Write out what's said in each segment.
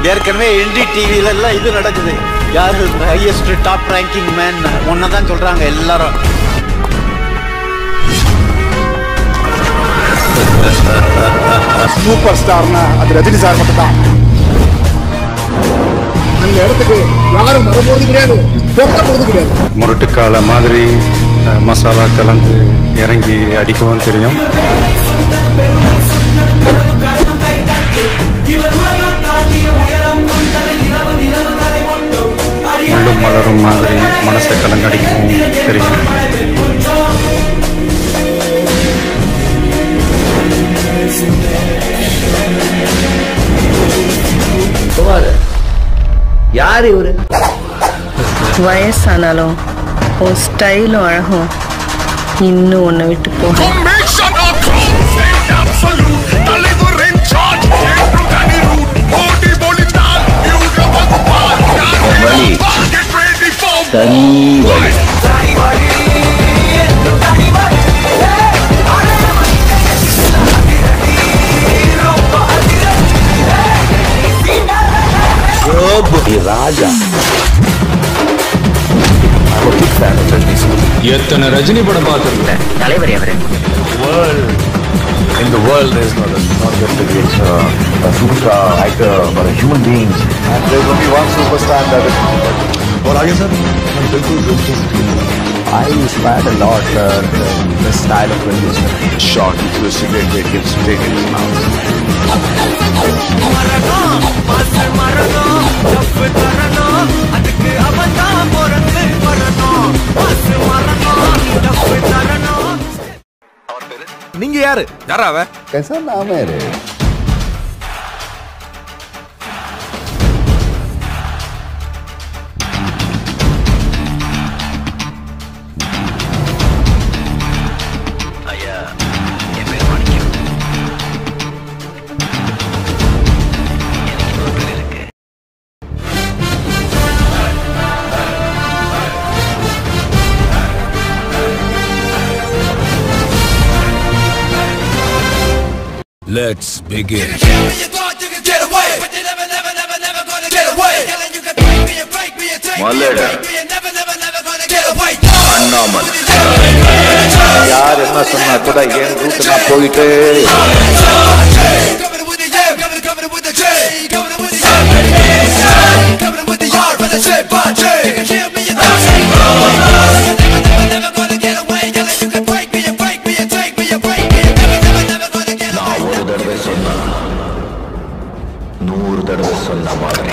ஏற்கனவே என்டி டிவில எல்லாம் இது நடக்குது யாரு ஹையஸ்ட் டாப் ரேங்கிங் மேன் தான் சொல்றாங்க எல்லாரும் சூப்பர் ஸ்டார்னா அது ரஜினி சார் மட்டும்தான் அந்த இடத்துக்கு யாரும் வரப்போறது கிடையாது பொக்க போறது கிடையாது முரட்டுக்கால மாதிரி அஹ், மசாலா கலந்து இறங்கி அடிக்கவும் தெரியும் முள்ளும் மலரும் மாதிரி மனசை கலந்து அடிக்கவும் தெரியும் யார் இவரு வயசானாலும் உன் ஸ்டைலும் அழகும் இன்னும் உன்னை விட்டு போக வழி தனி வழி ராஜா எத்தனை ரஜினி படம் பார்த்துருக்கேன் தலைவர் எவரு In the world, there's not, not just a great uh, a superstar actor, but a human being. And there's only one superstar that is. और आगे सर बिल्कुल बिल्कुल I inspired a lot uh, the, the style of rendition. Shot into a cigarette that gets straight in his mouth. நீங்க யாரு யாரா அவ कैसा नाम है रे Let's begin. மல்லட அண்ணாமலை யார் என்ன சொன்னா கூட என் ரூட் நான் போயிட்டு நான் ஒரு தடவை சொன்னா நூறு தடவை சொன்ன மாதிரி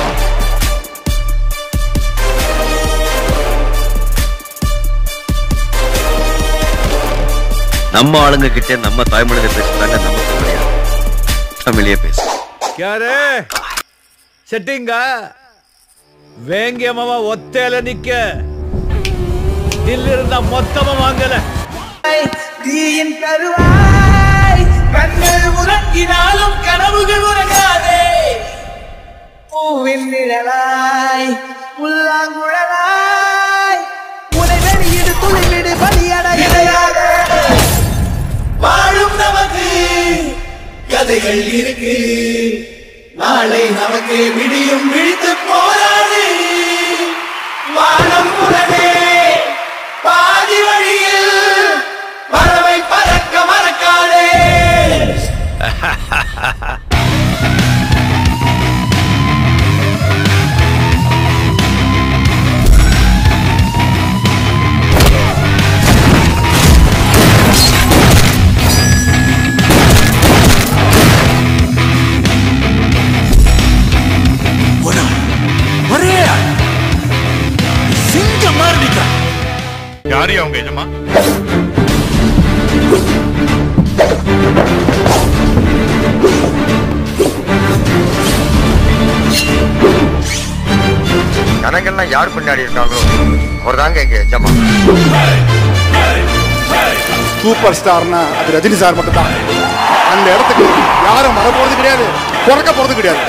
நம்ம ஆளுங்க கிட்ட நம்ம தாய்மொழியில பேசுறாங்க நமக்கு கிடையாது தமிழையே பேசு ಯಾರೇ ಸೆಟ್ಟಿಂಗ வேங்கியமாவா ஒத்தையில நிக்க இಲ್ಲಿருந்த மொத்தமா வாங்கல தீயின் கருவாய் கண்கள் உறங்கினாலும் கனவுகள் உறங்காதே பூவின் நிழலாய் புல்லாங்குழலாய் உனை வெளியிடு துளிவிடு பலியடையாத வாழும் நமக்கு கதைகள் இருக்கு நாளை நமக்கு விடியும் விழித்து போராடு வானம் உடனே பாதி வழியில் பறவை பறக்க மறக்காதே யாரு அவங்க எஜமா ஜனங்கள்லாம் யார் பின்னாடி இருக்காங்களோ அவர் தாங்க எங்க எஜமா சூப்பர் ஸ்டார்னா அது ரஜினி சார் மட்டும்தான் அந்த இடத்துக்கு யாரும் வரப்போறது கிடையாது பிறக்க போறது கிடையாது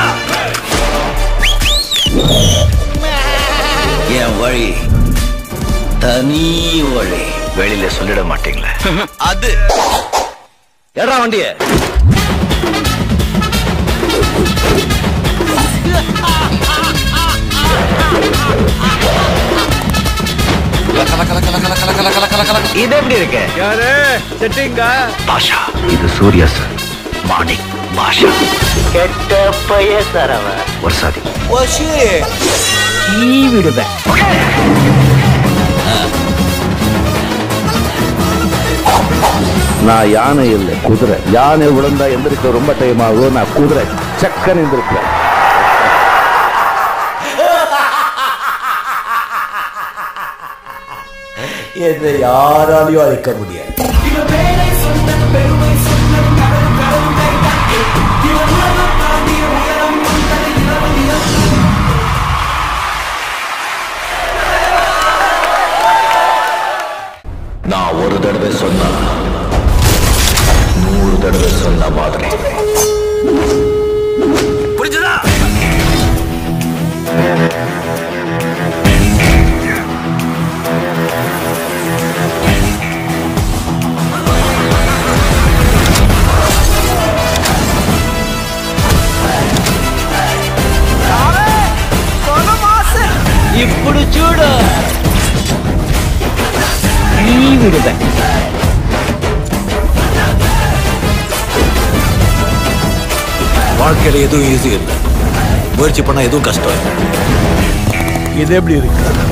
என் வழி தனி வழி வெளியில சொல்லிட மாட்டீங்களே அது எடா வண்டிய இது எப்படி இருக்கு யாரு செட்டிங்கா பாஷா இது சூர்யா சார் மாணிக் பாஷா கெட்ட பைய சார் அவன் ஒரு சாதி நீ விடுவேன் நான் யானை இல்லை குதிரை யானை விழுந்தா எந்திரிக்க ரொம்ப டைம் ஆகும் நான் குதிரை சக்கன் எந்திருப்பேன் என்னை யாராலையும் அழிக்க முடியாது நான் ஒரு தடவை சொன்னா நூறு தடவை சொன்ன மாதிரி புரிஞ்சுதா ఇప్పుడు చూడు నీ విడుదల வாழ்க்கையில எதுவும் ஈஸி இல்லை முயற்சி பண்ணா எதுவும் கஷ்டம் இது எப்படி இருக்கு